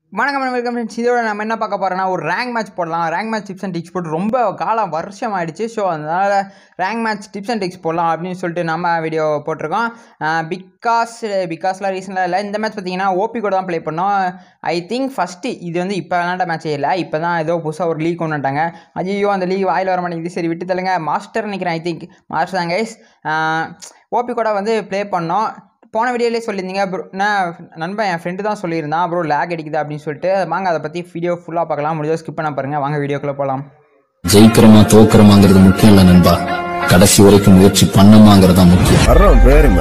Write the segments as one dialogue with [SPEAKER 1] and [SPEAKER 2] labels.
[SPEAKER 1] வணக்கம் welcome friends இதோட நம்ம என்ன பார்க்க போகிறோம்னா ஒரு ரேங்க் மேட்ச் போடலாம் rank match tips and tricks போட்டு ரொம்ப காலம் வருஷம் ஆயிடுச்சு ஸோ அதனால் rank match tips and tricks போடலாம் அப்படின்னு சொல்லிட்டு நம்ம வீடியோ போட்டிருக்கோம் பிகாஸ் பிகாஸ்லாம் ரீசனாக இல்லை இந்த மேட்ச் பார்த்தீங்கன்னா ஓபி கூட தான் ப்ளே பண்ணோம் ஐ திங்க் ஃபஸ்ட்டு இது வந்து இப்போ விளாண்ட மேட்சே இல்லை இப்போ தான் ஏதோ புதுசாக ஒரு லீக் கொண்டு வந்துட்டாங்க ஐயோ அந்த லீக் வாயில் வர மாட்டேங்குது சரி விட்டு தள்ளுங்க மாஸ்டர் நினைக்கிறேன் ஐ திங்க் மாஸ்டர் தான் கைஸ் ஓபி கூட வந்து ப்ளே பண்ணோம் போன வீடியோலேயே சொல்லியிருந்தீங்க ப்ரோ நான் நண்பன் என் ஃப்ரெண்டு தான் சொல்லியிருந்தான் ப்ரோ லேக் அடிக்குது அப்படின்னு சொல்லிட்டு வாங்க அதை பற்றி வீடியோ ஃபுல்லாக பார்க்கலாம் முடிஞ்சா ஸ்கிப் பண்ண பாருங்கள் வாங்க வீடியோக்குள்ளே போகலாம்
[SPEAKER 2] ஜெயிக்கிறோமா தோக்குறோமாங்கிறது முக்கியம் இல்ல நண்பா கடைசி வரைக்கும் முயற்சி பண்ணமாங்கிறது தான் முக்கியம்
[SPEAKER 3] வர்றோம் பேருங்க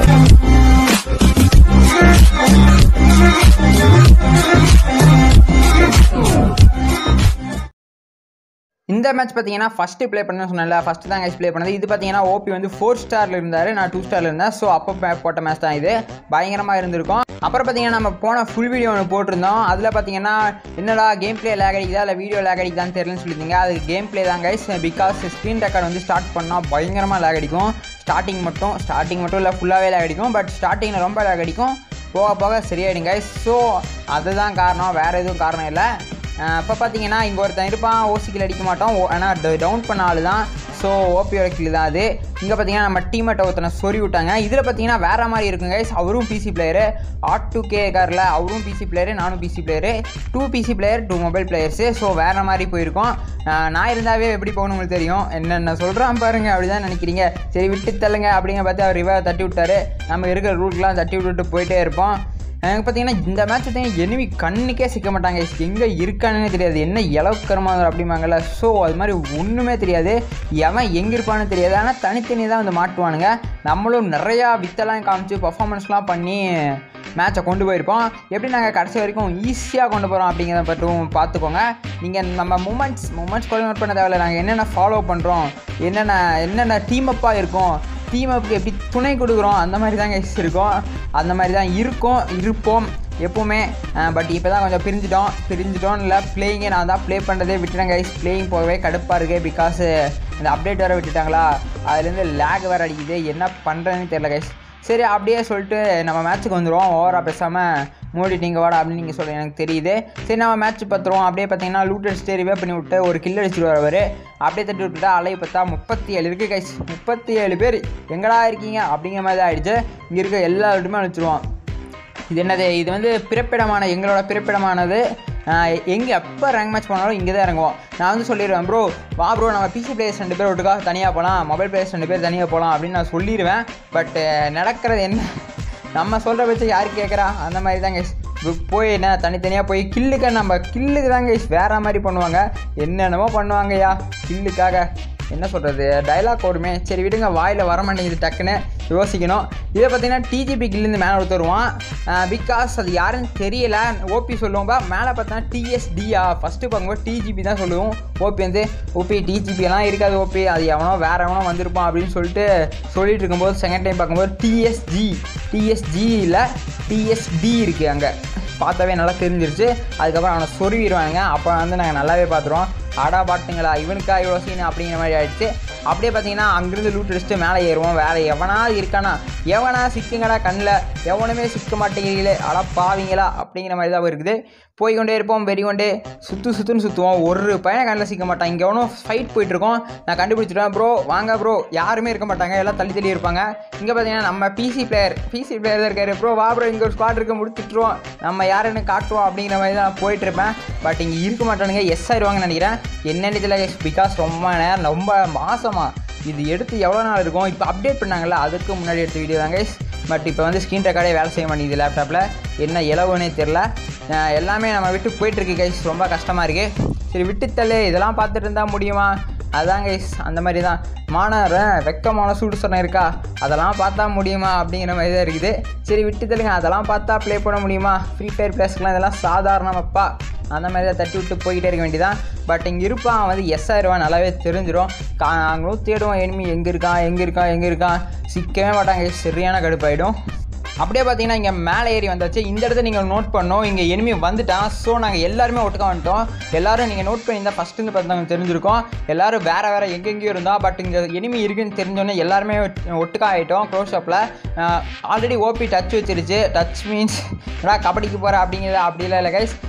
[SPEAKER 1] இந்த மேட்ச் பார்த்தீங்கன்னா ஃபஸ்ட்டு ப்ளே பண்ண சொன்னேன்ல ஃபஸ்ட்டு தான் கைஸ் ப்ளே பண்ணது இது பார்த்தீங்கன்னா ஓபி வந்து ஃபோர் ஸ்டாரில் இருந்தார் நான் டூ ஸ்டாரில் இருந்தேன் ஸோ அப்போ பே- போட்ட மேட்ச் தான் இது பயங்கரமாக இருந்திருக்கும் அப்புறம் பார்த்தீங்கன்னா நம்ம போன ஃபுல் வீடியோ ஒன்று போட்டிருந்தோம் அதில் பார்த்தீங்கன்னா என்னடா கேம் ப்ளே லேக் அடிக்குதா இல்லை வீடியோ லேக் அடிக்குதான்னு தெரியலன்னு சொல்லியிருந்தீங்க அது கேம் ப்ளே தான் கைஸ் பிகாஸ் ஸ்க்ரீன் ரெக்கார்ட் வந்து ஸ்டார்ட் பண்ணால் பயங்கரமாக லேக் அடிக்கும் ஸ்டார்டிங் மட்டும் ஸ்டார்டிங் மட்டும் இல்லை ஃபுல்லாகவே லேக் அடிக்கும் பட் ஸ்டார்டிங்கில் ரொம்ப லேக் அடிக்கும் போக போக சரியாயிடும் கைஸ் ஸோ அதுதான் காரணம் வேறு எதுவும் காரணம் இல்லை இப்போ பார்த்தீங்கன்னா இங்கே ஒருத்தன் இருப்பான் ஓசிக்கில் அடிக்க மாட்டோம் ஆனால் டவுன் பண்ண ஆள் தான் ஸோ ஓபியோட கில் தான் அது இங்கே பார்த்தீங்கன்னா நம்ம டீமேட்டை ஒருத்தனை சொறி விட்டாங்க இதில் பார்த்தீங்கன்னா வேறு மாதிரி இருக்குங்க guys. அவரும் பிசி பிளேயரு ஆட் டூ கே காரில் அவரும் பிசி பிளேயரு நானும் PC player two PC player two mobile players so வேறு மாதிரி போயிருக்கோம் ஆஹ் நான் இருந்தாவே எப்படி போகணும் உங்களுக்கு தெரியும் என்னென்ன சொல்கிறான் பாருங்க அப்படி தான் நினைக்கிறீங்க சரி விட்டு தள்ளுங்க அப்படிங்க பார்த்து அவர் ரிவர் தட்டி விட்டாரு நம்ம இருக்கிற ரூட்லாம் தட்டி விட்டுட்டு போயிட்டே இருப்போம் எனக்கு பார்த்தீங்கன்னா இந்த மேட்ச் பார்த்தீங்கன்னா எனிமி கண்ணுக்கே சிக்க மாட்டாங்க எங்கே இருக்கானுன்னே தெரியாது என்ன இலவுக்கரமாக அப்படிம்பாங்கல்ல ஸோ அது மாதிரி ஒன்றுமே தெரியாது எவன் எங்கே இருப்பான்னு தெரியாது ஆனால் தனித்தனி தான் வந்து மாட்டுவானுங்க நம்மளும் நிறையா வித்தெல்லாம் காமிச்சு பர்ஃபார்மன்ஸ்லாம் பண்ணி மேட்சை கொண்டு போயிருப்போம் எப்படி நாங்கள் கடைசி வரைக்கும் ஈஸியாக கொண்டு போகிறோம் அப்படிங்கிறத பற்றும் பார்த்துக்கோங்க நீங்கள் நம்ம மூமெண்ட்ஸ் மூமெண்ட்ஸ் கூட நோட் பண்ண தேவையில்ல நாங்கள் என்னென்ன ஃபாலோ பண்ணுறோம் என்னென்ன என்னென்ன டீம் அப்பாக இருக்கும் டீம் அப்புக்கு எப்படி துணை கொடுக்குறோம் அந்த மாதிரி தான் கைஸ் இருக்கும் அந்த மாதிரி தான் இருக்கும் இருப்போம் எப்போவுமே பட் இப்போ தான் கொஞ்சம் பிரிஞ்சிட்டோம் பிரிஞ்சிட்டோம் இல்லை பிளேயிங்கே நான் தான் ப்ளே பண்ணுறதே விட்டுட்டேன் கைஸ் பிளேயிங் போகவே கடுப்பாக இருக்குது பிகாஸ் இந்த அப்டேட் வேறு விட்டுட்டாங்களா அதுலேருந்து லேக் வேறு அடிக்குது என்ன பண்ணுறதுன்னு தெரியல கைஸ் சரி அப்படியே சொல்லிட்டு நம்ம மேட்ச்சுக்கு வந்துடுவோம் ஓவராக பேசாமல் மூடிட்டீங்க வாடா அப்படின்னு நீங்கள் சொல்ல எனக்கு தெரியுது சரி நம்ம மேட்ச் பார்த்துருவோம் அப்படியே பார்த்தீங்கன்னா லூட் அடிச்சுட்டு ரிவே பண்ணி விட்டு ஒரு கில் அடிச்சிருவார் அவர் அப்படியே தட்டி விட்டுட்டா அலை பார்த்தா முப்பத்தி ஏழு இருக்குது கைஸ் முப்பத்தி ஏழு பேர் எங்கடா இருக்கீங்க அப்படிங்கிற மாதிரி தான் ஆயிடுச்சு இங்கே இருக்க எல்லா வீட்டுமே அழிச்சிருவோம் இது என்னது இது வந்து பிறப்பிடமான எங்களோட பிறப்பிடமானது எங்கே எப்போ ரேங்க் மேட்ச் போனாலும் இங்கே தான் இறங்குவோம் நான் வந்து சொல்லிடுவேன் ப்ரோ வா ப்ரோ நம்ம பிசி பிளேயர்ஸ் ரெண்டு பேர் ஒட்டுக்கா தனியாக போகலாம் மொபைல் பிளேயர்ஸ் ரெண்டு பேர் தனியாக போகலாம் அப்படின்னு நான் சொல்லிடுவேன் பட் நடக்கிறது என்ன நம்ம சொல்கிற பட்சம் யார் கேட்குறா அந்த மாதிரி தான் கைஸ் போய் என்ன தனித்தனியாக போய் கில்லுக்கு நம்ம கில்லுக்கு தான் கைஸ் வேறு மாதிரி பண்ணுவாங்க என்னென்னமோ பண்ணுவாங்கய்யா கில்லுக்காக என்ன சொல்கிறது டைலாக் ஓடுமே சரி விடுங்க வாயில் வர மாட்டேங்குது டக்குன்னு யோசிக்கணும் இதை பார்த்தீங்கன்னா டிஜிபி கில்லேருந்து மேலே ஒருத்தர் வருவான் பிகாஸ் அது யாருன்னு தெரியல ஓபி சொல்லுவோம்பா மேலே பார்த்தா டிஎஸ்டியா ஃபஸ்ட்டு பார்க்கும்போது டிஜிபி தான் சொல்லுவோம் ஓபி வந்து ஓபி டிஜிபி எல்லாம் இருக்காது ஓபி அது எவனோ வேற எவனோ வந்திருப்பான் அப்படின்னு சொல்லிட்டு சொல்லிட்டு இருக்கும்போது செகண்ட் டைம் பார்க்கும்போது டிஎஸ்ஜி டிஎஸ்ஜி இல்லை டிஎஸ்டி இருக்குது அங்கே பார்த்தாவே நல்லா தெரிஞ்சிருச்சு அதுக்கப்புறம் அவனை சொருவிடுவாங்க அப்போ வந்து நாங்கள் நல்லாவே பார்த்துருவோம் அடா பாட்டுங்களா இவனுக்கா இவ்வளோ சீன் அப்படிங்கிற மாதிரி ஆயிடுச்சு அப்படியே பார்த்தீங்கன்னா அங்கேருந்து லூட் அடிச்சுட்டு மேலே ஏறுவோம் வேறு எவனா இருக்கானா எவனா சிக்குங்கடா கண்ணில் எவனுமே சிக்க மாட்டேங்கிறீங்களே அட பாவீங்களா அப்படிங்கிற மாதிரி தான் இருக்குது போய் கொண்டே இருப்போம் வெறி கொண்டே சுற்று சுற்றுன்னு சுற்றுவோம் ஒரு பையன் கண்ணில் சிக்க மாட்டான் இங்கே எவனும் ஃபைட் போயிட்டுருக்கோம் நான் கண்டுபிடிச்சிட்டேன் ப்ரோ வாங்க ப்ரோ யாருமே இருக்க மாட்டாங்க எல்லாம் தள்ளி தள்ளி இருப்பாங்க இங்கே பார்த்தீங்கன்னா நம்ம பிசி பிளேயர் பிசி பிளேயர் தான் இருக்காரு ப்ரோ வா ப்ரோ இங்கே ஒரு ஸ்குவாட் இருக்க முடிச்சுட்ருவோம் நம்ம யாருன்னு காட்டுவோம் அப்படிங்கிற மாதிரி தான் போயிட்டு இருப்பேன் பட் இங்கே இருக்க மாட்டானுங்க எஸ் ஆயிடுவாங்கன்னு நினைக்கிறேன் என்னன்னு தெரியல பிகாஸ் ரொம்ப நேரம் ரொம்ப மாசமா இது எடுத்து எவ்வளோ நாள் இருக்கும் இப்போ அப்டேட் பண்ணாங்கல்ல அதுக்கு முன்னாடி எடுத்த வீடியோ தாங்க பட் இப்போ வந்து ஸ்க்ரீன் ரெக்கார்டே வேலை செய்ய மாட்டேங்குது லேப்டாப்பில் என்ன இலவுன்னே தெரில அஹ் எல்லாமே நம்ம விட்டு போயிட்டுருக்கு கைஸ் ரொம்ப கஷ்டமாக இருக்குது சரி விட்டு தள்ளு இதெல்லாம் பார்த்துட்டு இருந்தால் முடியுமா அதான் கைஸ் அந்த மாதிரி தான் மாணவரன் வெக்கமான சூடு சொன்ன இருக்கா அதெல்லாம் பார்த்தா முடியுமா அப்படிங்கிற மாதிரி தான் இருக்குது சரி விட்டு தள்ளுங்க அதெல்லாம் பார்த்தா ப்ளே பண்ண முடியுமா ஃப்ரீ ஃபயர் பிளேஸ்க்குலாம் இதெல்லாம் சாதாரணமாப்பா அந்த மாதிரி தான் தட்டி விட்டு போய்கிட்டே இருக்க வேண்டியதான் பட் இங்கே இருப்பான் அவன் வந்து எஸ் ஆயிடுவான் நல்லாவே தெரிஞ்சிடும் கா நாங்களும் தேடுவோம் எனிமி எங்கே இருக்கான் எங்கே இருக்கான் எங்கே இருக்கான் சிக்கவே மாட்டாங்க சரியான கடுப்பாயிடும் அப்படியே பார்த்தீங்கன்னா இங்கே மேலே ஏறி வந்தாச்சு இந்த இடத்த நீங்கள் நோட் பண்ணோம் இங்கே எனிமி வந்துட்டான் ஸோ நாங்கள் எல்லாருமே ஒட்டுக்கா வந்துட்டோம் எல்லாரும் நீங்கள் நோட் பண்ணியிருந்தா ஃபஸ்ட்டு பார்த்தவங்க தெரிஞ்சிருக்கோம் எல்லாரும் வேறு வேறு எங்கெங்கேயும் இருந்தா பட் இங்கே எனிமி இருக்குன்னு தெரிஞ்சோன்னே எல்லாருமே ஒட்- ஒட்டுக்கா ஆகிட்டோம் க்ளோஸ் ஷாப்பில் ஆல்ரெடி ஓபி டச் வச்சிருச்சு டச் மீன்ஸ் கபடிக்கு போகிற அப்படிங்கிறது அப்படிலாம் இல்லை கைஸ்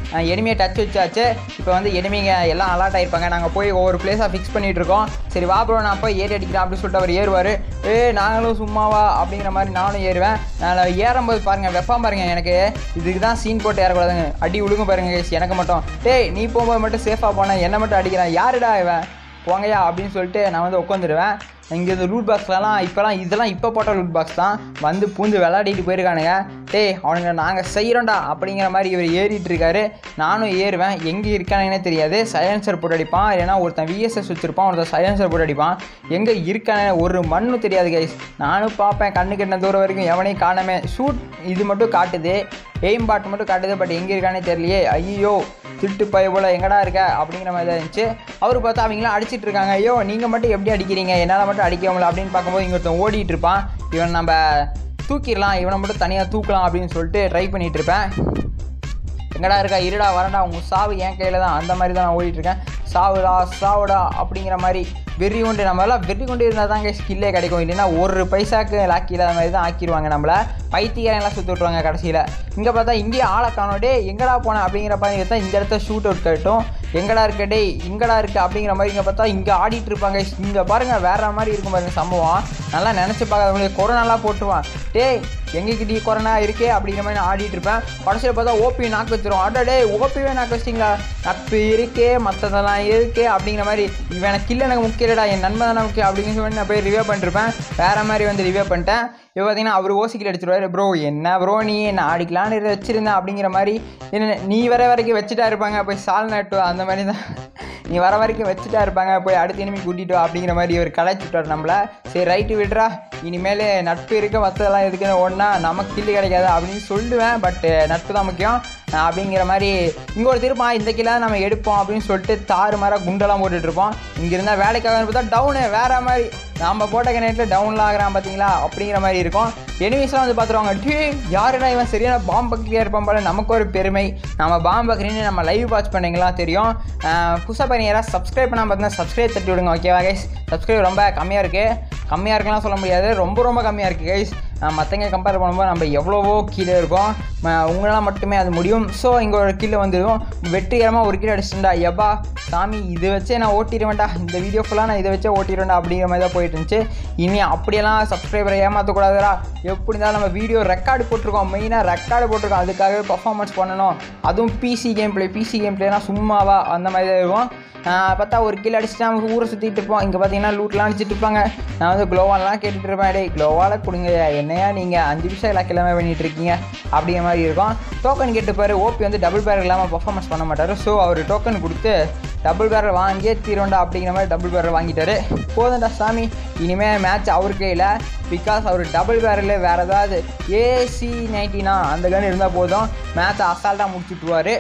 [SPEAKER 1] எனிமையை டச் வச்சாச்சு இப்போ வந்து எனிமிங்க எல்லாம் அலர்ட் ஆயிருப்பாங்க நாங்கள் போய் ஒவ்வொரு பிளேஸாக ஃபிக்ஸ் பண்ணிட்டு இருக்கோம் சரி வா ப்ரோ நான் போய் ஏறி அடிக்கிறேன் அப்படின்னு சொல்லிட்டு அவர் ஏறுவார் ஏ நாங்களும் சும்மாவா அப்படிங்கிற மாதிரி நானும் ஏறுவேன் நான் ஏறும்போது பாருங்கள் வெப்பம் பாருங்க எனக்கு இதுக்கு தான் சீன் போட்டு ஏறக்கூடாதுங்க அடி விழுங்க பாருங்க guys, எனக்கு மட்டும் டேய் நீ போகும்போது மட்டும் சேஃபாக போனேன் என்ன மட்டும் அடிக்கிறான் யாருடா இவன் போங்கயா அப்படின்னு சொல்லிட்டு நான் வந்து உட்காந்துருவேன் இங்கே இந்த ரூட் பாக்ஸ்லலாம் இப்போலாம் இதெல்லாம் இப்போ போட்ட ரூட் பாக்ஸ் தான் வந்து பூந்து விளையாடிட்டு போயிருக்கானுங்க டேய் அவனுங்க நாங்கள் செய்கிறோம்டா அப்படிங்கிற மாதிரி இவர் ஏறிட்டு இருக்காரு நானும் ஏறுவேன் எங்கே இருக்கானுங்கன்னே தெரியாது சைலன்சர் போட்டு அடிப்பான் இல்லைன்னா ஒருத்தன் விஎஸ்எஸ் வச்சுருப்பான் ஒருத்தன் சைலன்சர் போட்டு அடிப்பான் எங்கே இருக்கானே ஒரு மண்ணும் தெரியாது கைஸ் நானும் பார்ப்பேன் கண்ணு கெட்டின தூரம் வரைக்கும் எவனையும் காணாமே ஷூட் இது மட்டும் காட்டுது எய்ம் பாட் மட்டும் காட்டுது பட் எங்கே இருக்கானே தெரியலையே ஐயோ திட்டு பய போல எங்கடா இருக்க அப்படிங்கிற மாதிரி தான் இருந்துச்சு அவர் பார்த்தா அவங்களாம் அடிச்சிட்டு இருக்காங்க ஐயோ நீங்கள் மட்டும் எப்படி அடிக்கிறீங்க என்னால் மட்டும் அடிக்க முடியல அப்படின்னு பார்க்கும்போது இங்க ஒருத்தன் ஓடிட்டு இருப்பான் இவன் நம்ம தூக்கிடலாம் இவனை மட்டும் தனியாக தூக்கலாம் அப்படின்னு சொல்லிட்டு ட்ரை பண்ணிட்டு இருப்பேன் எங்கடா இருக்கா இருடா வரண்டா உங்க சாவு என் கையில் தான் அந்த மாதிரி தான் நான் ஓடிட்டு இருக்கேன் சாவுடா சாவுடா அப்படிங்கிற மாதிரி வெறி கொண்டு நம்மளாம் வெறி கொண்டு இருந்தால் தாங்க ஸ்கில்லே கிடைக்கும் இல்லைன்னா ஒரு பைசாக்கு லாக்கி இல்லாத மாதிரி தான் ஆக்கிடுவாங்க நம்மளை பைத்தியக்காரங்களாம் சுற்றி விட்ருவாங்க கடைசியில் இங்கே பார்த்தா இங்கேயே ஆளை காணோம் டே எங்கடா போனேன் அப்படிங்கிற மாதிரி தான் இந்த இடத்த ஷூட் அவுட் கட்டும் எங்கடா இருக்க டேய் இங்கடா இருக்கு அப்படிங்கிற மாதிரி இங்கே பார்த்தா இங்கே ஆடிட்டு இருப்பாங்க இங்கே பாருங்க வேற மாதிரி இருக்கும் பாருங்க சம்பவம் நல்லா நினச்சி பார்க்காதவங்களுக்கு கொரோனாலாம் போட்டுருவான் டேய் எங்ககிட்ட கொரோனா இருக்கே அப்படிங்கிற மாதிரி நான் ஆடிட்டு இருப்பேன் கடைசியில் பார்த்தா ஓபி நாக்கு வச்சிரும் அடா டேய் ஓபிவே நாக்கு வச்சிட்டிங்களா நட்பு இருக்கே மற்றதெல்லாம் இருக்கே அப்படிங்கிற மாதிரி இவன் எனக்கு கில்ல எனக்கு முக்கியம் இல்லடா என் நன்மை தானே முக்கியம் அப்படின்னு சொல்லி நான் போய் ரிவ்யூ பண்ணிருப்பேன் வேற மாதிரி வந்து ரிவ்யூ பண்ணிட்டேன் இப்போ பார்த்தீங்கன்னா அவர் ஓசிக்கில் அடிச்சிருவாரு ப்ரோ என்ன ப்ரோ நீ என்ன ஆடிக்கலான்னு இதை வச்சிருந்தேன் அப்படிங்கிற மாதிரி என்ன நீ வர வரைக்கும் வச்சுட்டா இருப்பாங்க போய் சால் நட்டு அந்த மாதிரி தான் நீ வர வரைக்கும் வச்சுட்டா இருப்பாங்க போய் அடுத்த இனிமே கூட்டிட்டு வா அப்படிங்கிற மாதிரி இவர் கலாய்ச்சிட்டார் நம்மள சரி ரைட்டு விடுறா இனிமேல் நட்பு இருக்க மற்றதெல்லாம் எதுக்குன்னு ஒன்றா நமக்கு கில்லு கிடைக்காது அப்படின்னு சொல்லுவேன் பட் நட்பு தான் முக்கியம் அஹ் அப்படிங்கிற மாதிரி இங்கே ஒரு திருப்பா இந்த கிலோ நம்ம எடுப்போம் அப்படின்னு சொல்லிட்டு தாறு மாறாக குண்டெல்லாம் போட்டுட்டு இருப்போம் இங்கே இருந்தால் வேலைக்காக பார்த்தா டவுனு வேற மாதிரி நம்ம போட்ட கிணற்றில் டவுனில் ஆகிறான் பார்த்தீங்களா அப்படிங்கிற மாதிரி இருக்கும் எனிமீஸ்லாம் வந்து பார்த்துருவாங்க டீ யாருடா இவன் சரியான பாம்பு பக்கரியாக இருப்பான் போல நமக்கு ஒரு பெருமை நம்ம பாம்பு பக்கரின்னு நம்ம லைவ் வாட்ச் பண்ணீங்களா தெரியும் புதுசாக பண்ணி யாராவது சப்ஸ்கிரைப் பண்ணால் பார்த்தீங்கன்னா சப்ஸ்கிரைப் தட்டி விடுங்க ஓகேவா கைஸ் சப்ஸ்கிரைப் ரொம்ப கம்மியாக இருக்குது கம்மியாக இருக்குலாம் சொல்ல முடியாது ரொம்ப ரொம்ப கம்மியாக இருக்குது கைஸ் மற்றவங்க கம்பேர் பண்ணும்போது நம்ம எவ்வளவோ கீழே இருக்கோம் ம- உங்களால் மட்டுமே அது முடியும் ஸோ இங்கே ஒரு கீழே வந்துடும் வெற்றிகரமாக ஒரு கீழே அடிச்சிட்டா எப்பா சாமி இதை வச்சே நான் ஓட்டிடுவேன்டா இந்த வீடியோ ஃபுல்லாக நான் இதை வச்சே ஓட்டிடுவேன்டா அப்படிங்கிற மாதிரி தான் போயிட்டு இருந்துச்சு இனி அப்படியெல்லாம் சப்ஸ்கிரைபரை ஏமாற்றக்கூடாதுடா எப்படி இருந்தாலும் நம்ம வீடியோ ரெக்கார்டு போட்டிருக்கோம் மெயினாக ரெக்கார்டு போட்டிருக்கோம் அதுக்காகவே பர்ஃபார்மன்ஸ் பண்ணணும் அதுவும் PC game play PC game பிளேனா சும்மாவா அந்த மாதிரி தான் இருக்கும் ஆஹ் பார்த்தா ஒரு கீழே அடிச்சுட்டு நம்ம ஊரை சுற்றிட்டு இருப்போம் இங்கே பார்த்தீங்கன்னா லூட்லாம் அடிச்சிட்டு இருப்பாங்க நான் வந்து க்ளோவாலாம் கேட்டுட்டு இருப்பேன் டேய் க்ளோவால் கொடுங்க என்னையா நீங்கள் அஞ்சு நிமிஷம் எல்லாம் கிளம்ப பண்ணிட்டு இருக்கீங்க அப்படிங்கிற மாதிரி இருக்கும் டோக்கன் கேட்டுப்பாரு ஓபி வந்து டபுள் பேரல் இல்லாமல் பர்ஃபார்மன்ஸ் பண்ண மாட்டார் ஸோ அவர் டோக்கன் கொடுத்து டபுள் பேரல் வாங்கியே தீரோண்டா அப்படிங்கிற மாதிரி டபுள் பேரல் வாங்கிட்டாரு போதும்டா சாமி இனிமேல் மேட்ச் அவர் கையில் பிகாஸ் அவர் டபுள் பேரல் வேறு ஏதாவது ஏசி நைன்டினா அந்த கன் இருந்தால் போதும் மேட்ச்சை அசால்ட்டாக முடிச்சுட்டுருவார்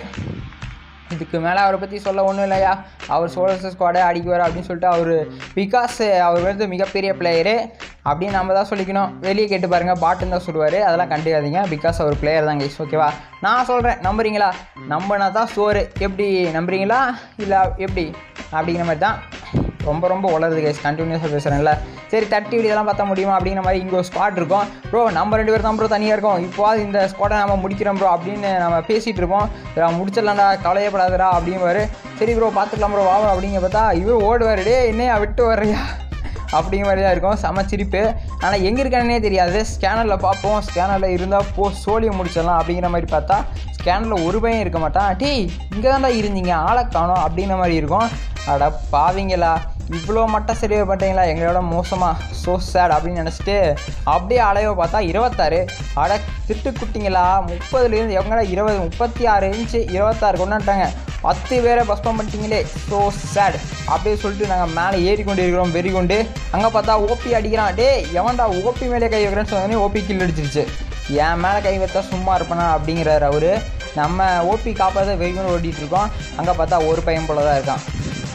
[SPEAKER 1] இதுக்கு மேலே அவரை பற்றி சொல்ல ஒன்றும் இல்லையா அவர் சோலர்ஸ் ஸ்குவாடே அடிக்குவார் அப்படின்னு சொல்லிட்டு அவர் பிகாஸ் அவர் வந்து மிகப்பெரிய பிளேயரு அப்படின்னு நம்ம தான் சொல்லிக்கணும் வெளியே கேட்டு பாருங்கள் பாட்டுன்னு தான் சொல்லுவார் அதெல்லாம் கண்டுக்காதீங்க பிகாஸ் அவர் பிளேயர் தான் கைஸ் ஓகேவா நான் சொல்கிறேன் நம்புறீங்களா நம்பினா தான் சோறு எப்படி நம்புறீங்களா இல்லை எப்படி அப்படிங்கிற மாதிரி தான் ரொம்ப ரொம்ப வளருது கைஸ் கண்டினியூஸாக பேசுகிறேன்ல சரி தட்டி இதெல்லாம் பார்த்தா முடியுமா அப்படிங்கிற மாதிரி இங்கே ஒரு ஸ்குவாட் இருக்கும் ப்ரோ நம்ம ரெண்டு பேர் தான் ப்ரோ தனியாக இருக்கோம் இப்போது இந்த ஸ்குவாடை நம்ம முடிக்கிறோம் ப்ரோ அப்படின்னு நம்ம பேசிகிட்டு இருப்போம் சரி, அவன் முடிச்சிடலாம்டா கவலையப்படாதடா அப்படிங்குவாரு சரி ப்ரோ பார்த்துக்கலாம் ப்ரோ வா bro அப்படிங்க பார்த்தா இவர் ஓடுவார் டே என்னையா விட்டு வர்றியா அப்படிங்கிற மாதிரி தான் இருக்கும் செம சிரிப்பு ஆனால் எங்கே இருக்கானே தெரியாது ஸ்கேனரில் பார்ப்போம் ஸ்கேனரில் இருந்தால் போ சோழியை முடிச்சிடலாம் அப்படிங்கிற மாதிரி பார்த்தா ஸ்கேனரில் ஒரு பையன் இருக்க மாட்டான் டேய் இங்கே தான்டா இருந்தீங்க ஆளை காணோம் அப்படிங்கிற மாதிரி இருக்கும் அட பாவிங்களா இவ்வளோ மட்டும் சரியாக பார்த்தீங்களா எங்களோட மோசமாக ஸோ சேட் அப்படின்னு நினச்சிட்டு அப்படியே அலையவை பார்த்தா இருபத்தாறு அட திட்டு குட்டிங்களா முப்பதுலேருந்து எவங்கடா இருபது முப்பத்தி ஆறு இன்ச்சு இருபத்தாறு கொண்டாட்டாங்க பத்து பேரை பஸ்பம் பண்ணிட்டீங்களே ஸோ சேட் அப்படியே சொல்லிட்டு நாங்கள் மேலே ஏறி கொண்டு இருக்கிறோம் வெறி கொண்டு அங்கே பார்த்தா ஓபி அடிக்கிறான் டே எவன்டா ஓபி மேலே கை வைக்கிறேன்னு சொன்னோடனே ஓபி கில் அடிச்சிருச்சு என் மேலே கை வைத்தா சும்மா இருப்பேனா அப்படிங்கிறாரு அவரு நம்ம ஓபி காப்பாற்ற வெறி கொண்டு ஓட்டிகிட்டு இருக்கோம் அங்கே பார்த்தா ஒரு பையன் போல தான் இருக்கான்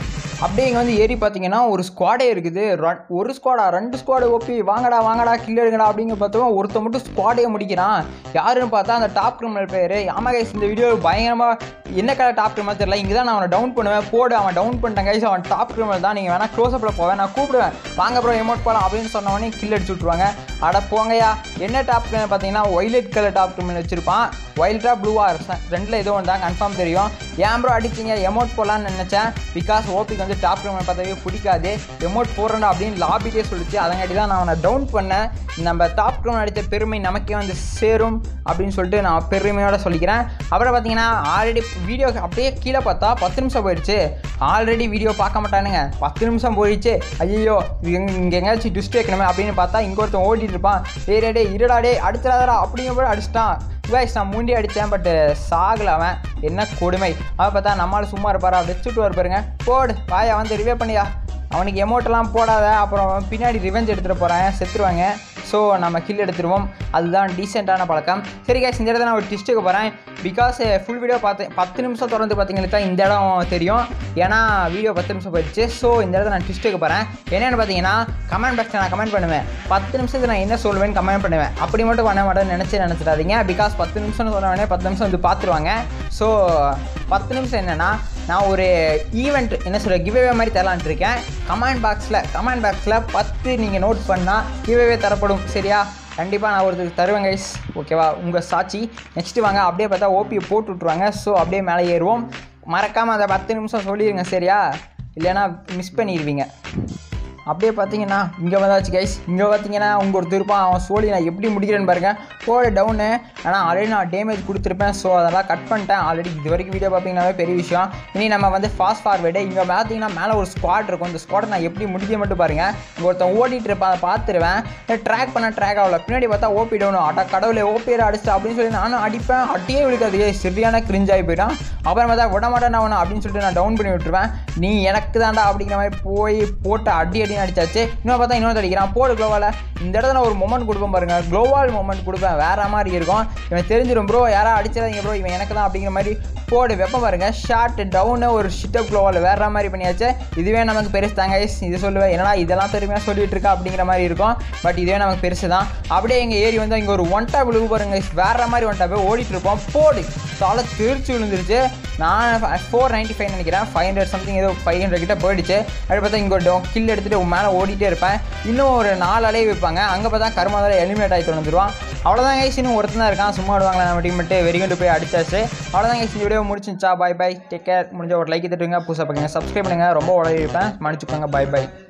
[SPEAKER 1] அப்படியே இங்கே வந்து ஏறி பார்த்தீங்கன்னா ஒரு ஸ்குவாடே இருக்குது ரன் ஒரு ஸ்குவாடா ரெண்டு ஸ்குவாடு ஓப்பி வாங்கடா வாங்கடா கில் எடுங்கடா அப்படிங்க பார்த்தோம் ஒருத்த மட்டும் ஸ்குவாடே முடிக்கிறான் யாருன்னு பார்த்தா அந்த டாப் கிரிமினல் பேர் ஆமா கைஸ் இந்த வீடியோ பயங்கரமாக என்ன கலர் டாப் கிரிமினல் தெரியல இங்கே தான் நான் அவனை டவுன் பண்ணுவேன் போடு அவன் டவுன் பண்ணிட்டேன் கைஸ் அவன் டாப் கிரிமினல் தான் நீங்கள் வேணா க்ளோஸ்அப்பில் போவேன் நான் கூப்பிடுவேன் வாங்க ப்ரோ எமோட் போகலாம் அப்படின்னு சொன்ன உடனே கில் அடிச்சு விட்ருவாங்க அட போங்கய்யா என்ன டாப் கிரிமினல் பார்த்தீங்கன்னா ஒய்லெட் கலர் டாப் கிரிமினல் வச்சிருப்பான் ஒயில்டா ப்ளூவா ரெண்டில் ஏதோ ஒன்று தான் கன்ஃபார்ம் தெரியும் ஏன் ப்ரோ அடிச்சிங்க எமோட் போடலான்னு நினச்சேன் பிகாஸ் ஓபிக்கு வந்து டாப் கிரிமினல் பார்த்தாவே பிடிக்காது எமோட் போடுறேன் அப்படின்னு லாபிட்டே சொல்லிச்சு அதங்காட்டி தான் நான் அவனை டவுன் பண்ணேன் நம்ம டாப் கிரிமினல் அடித்த பெருமை நமக்கே வந்து சேரும் அப்படின்னு சொல்லிட்டு நான் பெருமையோட சொல்லிக்கிறேன் அப்புறம் பார்த்தீங்கன்னா ஆல்ரெடி வீடியோ அப்படியே கீழே பார்த்தா பத்து நிமிஷம் போயிடுச்சு ஆல்ரெடி வீடியோ பார்க்க மாட்டானுங்க பத்து நிமிஷம் போயிடுச்சு ஐயோ இங்கே இங்கே எங்கேயாச்சும் டிஸ்ட் வைக்கணுமே அப்படின்னு பார்த்தா இங்கே ஒருத்தன் ஓடிட்டு இருப்பான் டே டே டே இருடா டே அடிச்சிடாதடா அப்படிங்கிற போய் அடிச்சிட்டான் guys நான் முண்டி அடித்தேன் பட் சாகல அவன் என்ன கொடுமை அவன் பார்த்தா நம்மளால சும்மா இருப்பாரா வச்சுட்டு வருப்பாருங்க போடு வாயா வந்து ரிவே பண்ணியா அவனுக்கு எமௌண்ட்டெல்லாம் போடாத அப்புறம் அவன் பின்னாடி ரிவெஞ்ச் எடுத்துகிட்டு போகிறான் செத்துருவாங்க ஸோ நம்ம கில் எடுத்துருவோம் அதுதான் டீசெண்டான பழக்கம் சரி guys இந்த இடத்துல நான் ஒரு டிஸ்ட்டுக்கு போகிறேன் பிகாஸ் ஃபுல் வீடியோ பார்த்தேன் பத்து நிமிஷம் தொடர்ந்து பார்த்தீங்கன்னா இந்த இடம் தெரியும் ஏன்னா வீடியோ பத்து நிமிஷம் போயிடுச்சு ஸோ இந்த இடத்துல நான் டிஸ்ட்டுக்கு போகிறேன் என்னென்னு பார்த்தீங்கன்னா கமெண்ட் பாக்ஸில் நான் கமெண்ட் பண்ணுவேன் பத்து நிமிஷத்துக்கு நான் என்ன சொல்வேன்னு கமெண்ட் பண்ணுவேன் அப்படி மட்டும் பண்ண மாட்டேன்னு நினச்சி நினச்சிடாதீங்க பிகாஸ் பத்து நிமிஷம்னு சொன்ன உடனே பத்து நிமிஷம் வந்து பார்த்துருவாங்க ஸோ பத்து நிமிஷம் என்னென்னா நான் ஒரு ஈவெண்ட் என்ன சொல்ற கிவ்அவே மாதிரி தரலான்ட்டு இருக்கேன் கமெண்ட் பாக்ஸில் கமெண்ட் பாக்ஸில் பத்து நீங்கள் நோட் பண்ணால் கிவ்அவே தரப்படும் சரியா கண்டிப்பாக நான் ஒருத்தருக்கு தருவேன் கைஸ் ஓகேவா உங்கள் சாட்சி நெக்ஸ்ட்டு வாங்க அப்படியே பார்த்தா ஓபியை போட்டு விட்ருவாங்க ஸோ அப்படியே மேலே ஏறுவோம் மறக்காமல் அந்த பத்து நிமிஷம் சொல்லிடுங்க சரியா இல்லைன்னா மிஸ் பண்ணிடுவீங்க அப்படியே பார்த்தீங்கன்னா இங்கே வந்தாச்சு கைஸ் இங்கே பார்த்தீங்கன்னா உங்க ஒரு திருப்பான் அவன் சோழி நான் எப்படி முடிக்கிறேன்னு பாருங்க போட டவுனு ஆனால் ஆல்ரெடி நான் டேமேஜ் கொடுத்துருப்பேன் ஸோ அதெல்லாம் கட் பண்ணிட்டேன் ஆல்ரெடி இது வரைக்கும் வீடியோ பார்த்தீங்கன்னாவே பெரிய விஷயம் இனி நம்ம வந்து ஃபாஸ்ட் ஃபார்வேர்டு இங்கே பார்த்தீங்கன்னா மேலே ஒரு ஸ்குவாட் இருக்கும் இந்த ஸ்குவாடை நான் எப்படி முடிக்க மட்டும் பாருங்க இங்கே ஒருத்தன் ஓடிட்டு இருப்பான் அதை பார்த்துருவேன் ட்ராக் பண்ண ட்ராக் ஆகல பின்னாடி பார்த்தா ஓபி டவுன் அட கடவுளே ஓபியர் அடிச்சு அப்படின்னு சொல்லி நானும் அடிப்பேன் அடியே விழுக்காது ஏய், சரியான கிரிஞ்ச் ஆகி போயிட்டான் அப்புறம் பார்த்தா விட மாட்டேன் அவனை அப்படின்னு சொல்லிட்டு நான் டவுன் பண்ணி விட்டுருவேன் நீ எனக்கு தான்டா அப்படிங்கிற மாதிரி போய் போட்டு அடி அடின்னு அடிச்சாச்சு இன்னும் பார்த்தா இன்னொரு அடிக்கிறான் போடு க்ளோவால் இந்த இடத்துல ஒரு மொமெண்ட் கொடுப்பேன் பாருங்க க்ளோவால் மொமெண்ட் கொடுப்பேன் வேற மாதிரி இருக்கும் இவன் தெரிஞ்சிடும் ப்ரோ யாரா அடிச்சிடாதீங்க ப்ரோ இவன் எனக்கு தான் அப்படிங்கிற மாதிரி போடு வெப்பம் பாருங்க ஷார்ட் டவுனு ஒரு ஷிட்டப் க்ளோவால் வேற மாதிரி பண்ணியாச்சு இதுவே நமக்கு பெருசு தாங்க guys. இது சொல்லுவேன் என்னடா இதெல்லாம் பெருமையாக சொல்லிட்டு இருக்கா அப்படிங்கிற மாதிரி இருக்கும் பட் இதுவே நமக்கு பெருசு தான் அப்படியே எங்கள் ஏரி வந்து இங்கே ஒரு ஒன் டாப் விழுகு பாருங்க guys. வேற மாதிரி ஒன் டாப் ஓடிட்டு இருப்போம் போடு தலை திருச்சி விழுந்துருச்சு நான் ஃபோர் நைன்ட்டி ஃபைவ் நினைக்கிறேன் ஃபைவ் ஹண்ட்ரட் சம்திங் ஏதோ ஃபைவ் ஹண்ட்ரட் கிட்ட போயிடுச்சு அப்படி பார்த்தா இங்கே ஒரு கில் எடுத்துகிட்டு மேலே ஓடிட்டே இருப்பேன் இன்னும் ஒரு நாலு அலையை வைப்பாங்க அங்கே பார்த்தா கருமாதிரி எலிமினேட் ஆகிட்டு வந்துடுவான் அவ்வளோதான் கைஸ் இன்னும் ஒருத்தன் தான் இருக்கான் சும்மா விடுவாங்களா நம்ம டீம் மட்டும் வெறிகொண்டு போய் அடிச்சாச்சு அவ்வளோதான் கைஸ் இந்த வீடியோ முடிச்சிருச்சா பை பை டேக் கேர் முடிஞ்ச ஒரு லைக் தட்டுங்க புதுசாக பார்க்குங்க சப்ஸ்கிரைப் பண்ணுங்கள் ரொம்ப உடனே இருப்பேன் மன்னிச்சுக்கோங்க பை பை